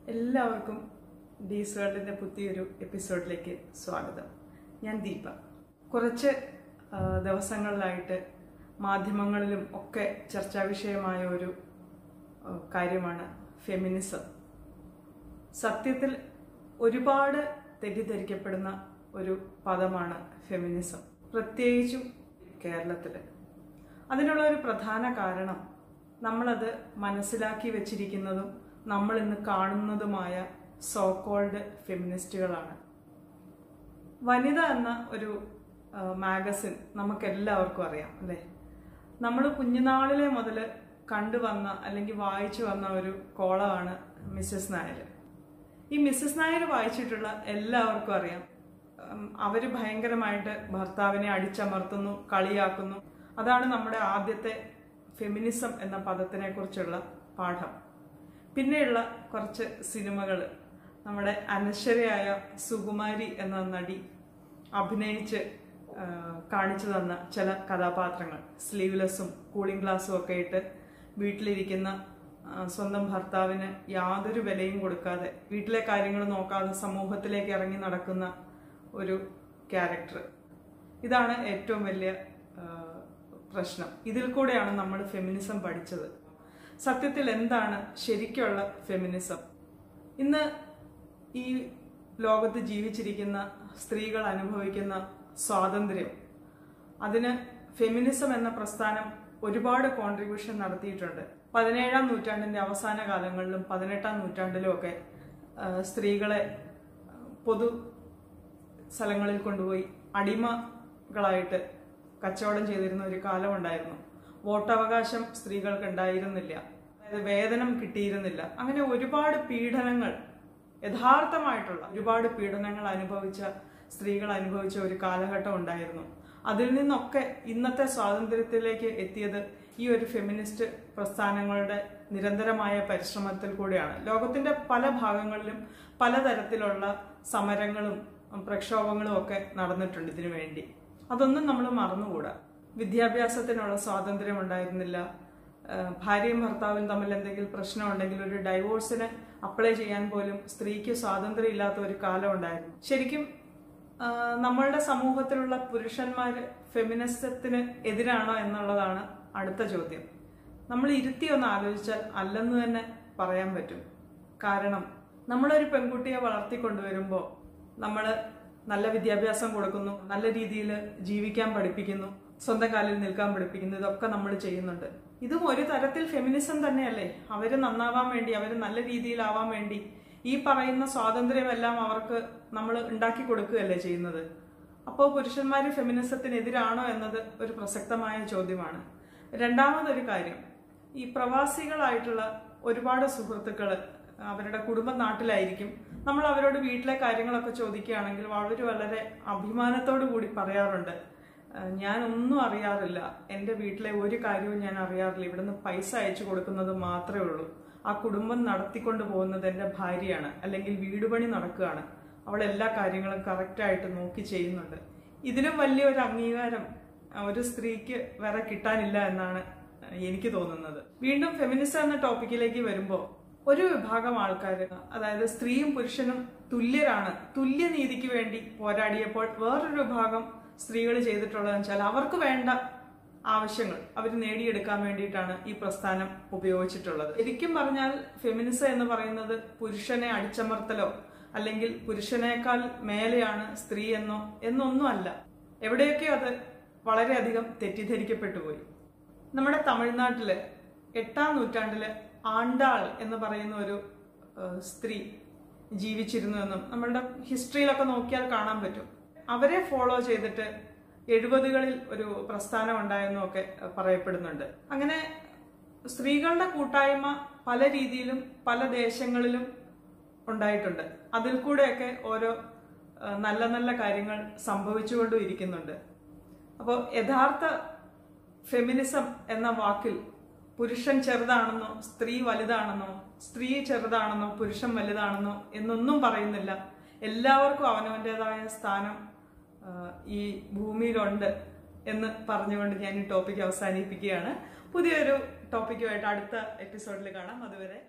എല്ലാവർക്കും ഡീസ് വേൾഡിൻ്റെ പുതിയൊരു എപ്പിസോഡിലേക്ക് സ്വാഗതം ഞാൻ ദീപ കുറച്ച് ആ, ദിവസങ്ങളിലായിട്ട് മാധ്യമങ്ങളിലും ഒക്കെ ചർച്ചാ വിഷയമായ ഒരു ആ, കാര്യമാണ് ഫെമിനിസം സത്യത്തിൽ ഒരുപാട് തെറ്റിദ്ധരിക്കപ്പെടുന്ന ഒരു പദമാണ് ഫെമിനിസം പ്രത്യേകിച്ചും കേരളത്തിൽ അതിനുള്ള ഒരു പ്രധാന കാരണം നമ്മളത് മനസ്സിലാക്കി വെച്ചിരിക്കുന്നതും നമ്മൾ ഇന്ന് കാണുന്നതുമായ സോ കോൾഡ് ഫെമിനിസ്റ്റുകളാണ് വനിത എന്ന ഒരു ആ, മാഗസിൻ നമുക്ക് എല്ലാവർക്കും അറിയാം അല്ലേ നമ്മൾ കുഞ്ഞുനാളിലെ മുതൽ കണ്ടുവന്ന അല്ലെങ്കിൽ വായിച്ചു വന്ന ഒരു കോളമാണ് മിസ്സസ് നായർ ഈ മിസ്സസ് നായർ വായിച്ചിട്ടുള്ള എല്ലാവർക്കും അറിയാം ഉം, അവര് ഭയങ്കരമായിട്ട് ഭർത്താവിനെ അടിച്ചമർത്തുന്നു കളിയാക്കുന്നു അതാണ് നമ്മുടെ ആദ്യത്തെ ഫെമിനിസം എന്ന പദത്തിനെ കുറിച്ചുള്ള പാഠം പിന്നെയുള്ള കുറച്ച് സിനിമകൾ നമ്മുടെ അനശ്വരയായ സുകുമാരി എന്ന നടി അഭിനയിച്ച് ആ, കാണിച്ചു തന്ന ചില കഥാപാത്രങ്ങൾ സ്ലീവ്ലെസ്സും കൂളിംഗ് ഗ്ലാസ്സും ഒക്കെ ഇട്ട് വീട്ടിലിരിക്കുന്ന ആ, സ്വന്തം ഭർത്താവിന് യാതൊരു വിലയും കൊടുക്കാതെ വീട്ടിലെ കാര്യങ്ങൾ നോക്കാതെ സമൂഹത്തിലേക്ക് ഇറങ്ങി നടക്കുന്ന ഒരു ക്യാരക്ടർ ഇതാണ് ഏറ്റവും വലിയ ആ, പ്രശ്നം ഇതിൽ കൂടെയാണ് നമ്മൾ ഫെമിനിസം പഠിച്ചത് സത്യത്തിൽ എന്താണ് ശരിക്കുള്ള ഫെമിനിസം ഇന്ന് ഈ ലോകത്ത് ജീവിച്ചിരിക്കുന്ന സ്ത്രീകൾ അനുഭവിക്കുന്ന സ്വാതന്ത്ര്യം അതിന് ഫെമിനിസം എന്ന പ്രസ്ഥാനം ഒരുപാട് കോൺട്രിബ്യൂഷൻ നടത്തിയിട്ടുണ്ട് പതിനേഴാം നൂറ്റാണ്ടിന്റെ അവസാന കാലങ്ങളിലും പതിനെട്ടാം നൂറ്റാണ്ടിലും ഒക്കെ ആ, സ്ത്രീകളെ പൊതു സ്ഥലങ്ങളിൽ കൊണ്ടുപോയി അടിമകളായിട്ട് കച്ചവടം ചെയ്തിരുന്ന ഒരു കാലം ഉണ്ടായിരുന്നു വോട്ടവകാശം സ്ത്രീകൾക്ക് ഉണ്ടായിരുന്നില്ല അതായത് വേതനം കിട്ടിയിരുന്നില്ല അങ്ങനെ ഒരുപാട് പീഡനങ്ങൾ യഥാർത്ഥമായിട്ടുള്ള ഒരുപാട് പീഡനങ്ങൾ അനുഭവിച്ച സ്ത്രീകൾ അനുഭവിച്ച ഒരു കാലഘട്ടം ഉണ്ടായിരുന്നു അതിൽ നിന്നൊക്കെ ഇന്നത്തെ സ്വാതന്ത്ര്യത്തിലേക്ക് എത്തിയത് ഈ ഒരു ഫെമിനിസ്റ്റ് പ്രസ്ഥാനങ്ങളുടെ നിരന്തരമായ പരിശ്രമത്തിൽ കൂടിയാണ് ലോകത്തിന്റെ പല ഭാഗങ്ങളിലും പലതരത്തിലുള്ള സമരങ്ങളും ഉം, പ്രക്ഷോഭങ്ങളും ഒക്കെ നടന്നിട്ടുണ്ട് ഇതിനു വേണ്ടി അതൊന്നും നമ്മൾ മറന്നുകൂടാ വിദ്യാഭ്യാസത്തിനുള്ള സ്വാതന്ത്ര്യം ഉണ്ടായിരുന്നില്ല ആഹ് ഭാര്യയും ഭർത്താവും തമ്മിൽ എന്തെങ്കിലും പ്രശ്നമുണ്ടെങ്കിൽ ഒരു ഡൈവോഴ്സിന് അപ്ലൈ ചെയ്യാൻ പോലും സ്ത്രീക്ക് സ്വാതന്ത്ര്യം ഇല്ലാത്ത ഒരു കാലം ഉണ്ടായിരുന്നു ശരിക്കും ആഹ് നമ്മളുടെ സമൂഹത്തിലുള്ള പുരുഷന്മാർ ഫെമിനിസത്തിന് എതിരാണോ എന്നുള്ളതാണ് അടുത്ത ചോദ്യം നമ്മൾ ഇരുത്തി ഒന്ന് ആലോചിച്ചാൽ അല്ലെന്ന് തന്നെ പറയാൻ പറ്റും കാരണം നമ്മളൊരു പെൺകുട്ടിയെ വളർത്തിക്കൊണ്ടുവരുമ്പോൾ നമ്മൾ നല്ല വിദ്യാഭ്യാസം കൊടുക്കുന്നു നല്ല രീതിയിൽ ജീവിക്കാൻ പഠിപ്പിക്കുന്നു സ്വന്തം കാലിൽ നിൽക്കാൻ പഠിപ്പിക്കുന്നു ഇതൊക്കെ നമ്മൾ ചെയ്യുന്നുണ്ട് ഇതും ഒരു തരത്തിൽ ഫെമിനിസം തന്നെയല്ലേ അവര് നന്നാവാൻ വേണ്ടി അവര് നല്ല രീതിയിലാവാൻ വേണ്ടി ഈ പറയുന്ന സ്വാതന്ത്ര്യമെല്ലാം അവർക്ക് നമ്മൾ ഉണ്ടാക്കി കൊടുക്കുകയല്ലേ ചെയ്യുന്നത് അപ്പോൾ പുരുഷന്മാർ ഫെമിനിസത്തിനെതിരാണോ എന്നത് ഒരു പ്രസക്തമായ ചോദ്യമാണ് രണ്ടാമതൊരു കാര്യം ഈ പ്രവാസികളായിട്ടുള്ള ഒരുപാട് സുഹൃത്തുക്കൾ അവരുടെ കുടുംബ നാട്ടിലായിരിക്കും നമ്മൾ അവരോട് വീട്ടിലെ കാര്യങ്ങളൊക്കെ ചോദിക്കുകയാണെങ്കിൽ അവർ വളരെ അഭിമാനത്തോടു കൂടി പറയാറുണ്ട് "ഏഹ് ഞാൻ ഒന്നും അറിയാറില്ല എൻ്റെ വീട്ടിലെ ഒരു കാര്യവും ഞാൻ അറിയാറില്ല ഇവിടുന്ന് പൈസ അയച്ചു കൊടുക്കുന്നത് മാത്രമേ ഉള്ളൂ ആ കുടുംബം നടത്തിക്കൊണ്ട് പോകുന്നത് എൻ്റെ ഭാര്യയാണ് അല്ലെങ്കിൽ വീട് പണി നടക്കുകയാണ് അവൾ എല്ലാ കാര്യങ്ങളും കറക്റ്റായിട്ട് നോക്കി ചെയ്യുന്നുണ്ട് ഇതിലും വലിയൊരു അംഗീകാരം ആ, ഒരു സ്ത്രീക്ക് വേറെ കിട്ടാനില്ല എന്നാണ് എനിക്ക് തോന്നുന്നത് വീണ്ടും ഫെമിനിസം എന്ന ടോപ്പിക്കിലേക്ക് വരുമ്പോൾ ഒരു വിഭാഗം ആൾക്കാർ അതായത് സ്ത്രീയും പുരുഷനും തുല്യരാണ് തുല്യനീതിക്ക് വേണ്ടി പോരാടിയപ്പോൾ വേറൊരു വിഭാഗം സ്ത്രീകൾ ചെയ്തിട്ടുള്ളതെന്ന് വെച്ചാൽ അവർക്ക് വേണ്ട ആവശ്യങ്ങൾ അവർ നേടിയെടുക്കാൻ വേണ്ടിയിട്ടാണ് ഈ പ്രസ്ഥാനം ഉപയോഗിച്ചിട്ടുള്ളത് ശരിക്കും പറഞ്ഞാൽ ഫെമിനിസം എന്ന് പറയുന്നത് പുരുഷനെ അടിച്ചമർത്തലോ അല്ലെങ്കിൽ പുരുഷനേക്കാൾ മേലെയാണ് സ്ത്രീ എന്നോ എന്നൊന്നും അല്ല എവിടെയൊക്കെ അത് വളരെയധികം തെറ്റിദ്ധരിക്കപ്പെട്ടു പോയി നമ്മുടെ തമിഴ്നാട്ടില് എട്ടാം നൂറ്റാണ്ടില് ആണ്ടാൾ എന്ന് പറയുന്ന ഒരു ഏഹ്, സ്ത്രീ ജീവിച്ചിരുന്നു എന്നും നമ്മളുടെ ഹിസ്റ്ററിയിലൊക്കെ നോക്കിയാൽ കാണാൻ പറ്റും അവരെ ഫോളോ ചെയ്തിട്ട് എഴുപതുകളിൽ ഒരു പ്രസ്ഥാനം ഉണ്ടായെന്നും ഒക്കെ ഏഹ്, പറയപ്പെടുന്നുണ്ട് അങ്ങനെ സ്ത്രീകളുടെ കൂട്ടായ്മ പല രീതിയിലും പല ദേശങ്ങളിലും ഉണ്ടായിട്ടുണ്ട് അതിൽ കൂടെയൊക്കെ ഓരോ ഏഹ്, നല്ല നല്ല കാര്യങ്ങൾ സംഭവിച്ചുകൊണ്ടും ഇരിക്കുന്നുണ്ട് അപ്പോൾ യഥാർത്ഥ ഫെമിനിസം എന്ന വാക്കിൽ പുരുഷൻ ചെറുതാണെന്നോ സ്ത്രീ വലുതാണെന്നോ സ്ത്രീ ചെറുതാണെന്നോ പുരുഷൻ വലുതാണെന്നോ എന്നൊന്നും പറയുന്നില്ല എല്ലാവർക്കും അവനവൻ്റെതായ സ്ഥാനം ആ, ഈ ഭൂമിയിലുണ്ട് എന്ന് പറഞ്ഞുകൊണ്ട് ഞാൻ ഈ ടോപ്പിക് അവസാനിപ്പിക്കുകയാണ് പുതിയൊരു ടോപ്പിക്കുമായിട്ട് അടുത്ത എപ്പിസോഡിൽ കാണാം അതുവരെ